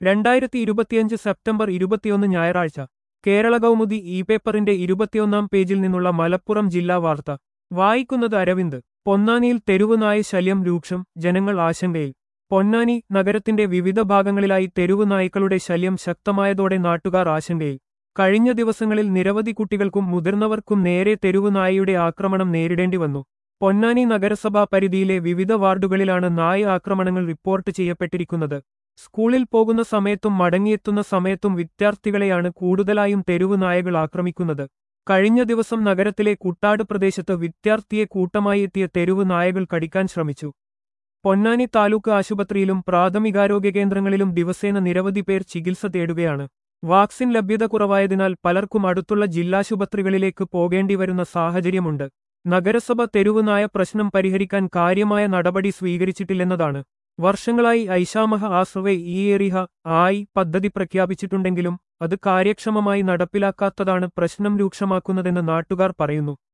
രണ്ടായിരത്തി ഇരുപത്തിയഞ്ച് സെപ്റ്റംബർ ഇരുപത്തിയൊന്ന് ഞായറാഴ്ച കേരള കൗമുദി ഇ പേപ്പറിന്റെ ഇരുപത്തിയൊന്നാം പേജിൽ നിന്നുള്ള മലപ്പുറം ജില്ലാ വാർത്ത വായിക്കുന്നത് അരവിന്ദ് പൊന്നാനിയിൽ തെരുവുനായ ശല്യം രൂക്ഷം ജനങ്ങൾ ആശങ്കയിൽ പൊന്നാനി നഗരത്തിന്റെ വിവിധ ഭാഗങ്ങളിലായി തെരുവു നായ്ക്കളുടെ ശല്യം ശക്തമായതോടെ നാട്ടുകാർ ആശങ്കയിൽ കഴിഞ്ഞ ദിവസങ്ങളിൽ നിരവധി കുട്ടികൾക്കും മുതിർന്നവർക്കും നേരെ തെരുവു നായയുടെ ആക്രമണം നേരിടേണ്ടി വന്നു പൊന്നാനി നഗരസഭാ പരിധിയിലെ വിവിധ വാർഡുകളിലാണ് നായ ആക്രമണങ്ങൾ റിപ്പോർട്ട് ചെയ്യപ്പെട്ടിരിക്കുന്നത് സ്കൂളിൽ പോകുന്ന സമയത്തും മടങ്ങിയെത്തുന്ന സമയത്തും വിദ്യാർത്ഥികളെയാണ് കൂടുതലായും തെരുവു നായകൾ ആക്രമിക്കുന്നത് കഴിഞ്ഞ ദിവസം നഗരത്തിലെ കുട്ടാട് പ്രദേശത്ത് വിദ്യാർത്ഥിയെ കൂട്ടമായി എത്തിയ തെരുവു നായകൾ കടിക്കാൻ ശ്രമിച്ചു പൊന്നാനി താലൂക്ക് ആശുപത്രിയിലും പ്രാഥമികാരോഗ്യ കേന്ദ്രങ്ങളിലും ദിവസേന നിരവധി പേർ ചികിത്സ തേടുകയാണ് വാക്സിൻ ലഭ്യത കുറവായതിനാൽ പലർക്കും അടുത്തുള്ള ജില്ലാശുപത്രികളിലേക്ക് പോകേണ്ടിവരുന്ന സാഹചര്യമുണ്ട് നഗരസഭ തെരുവുനായ പ്രശ്നം പരിഹരിക്കാൻ കാര്യമായ നടപടി സ്വീകരിച്ചിട്ടില്ലെന്നതാണ് വർഷങ്ങളായി ഐഷാമഹ ആശ്രവെ ഈ ഏറിഹ ആയി പദ്ധതി പ്രഖ്യാപിച്ചിട്ടുണ്ടെങ്കിലും അത് കാര്യക്ഷമമായി നടപ്പിലാക്കാത്തതാണ് പ്രശ്നം രൂക്ഷമാക്കുന്നതെന്ന് നാട്ടുകാർ പറയുന്നു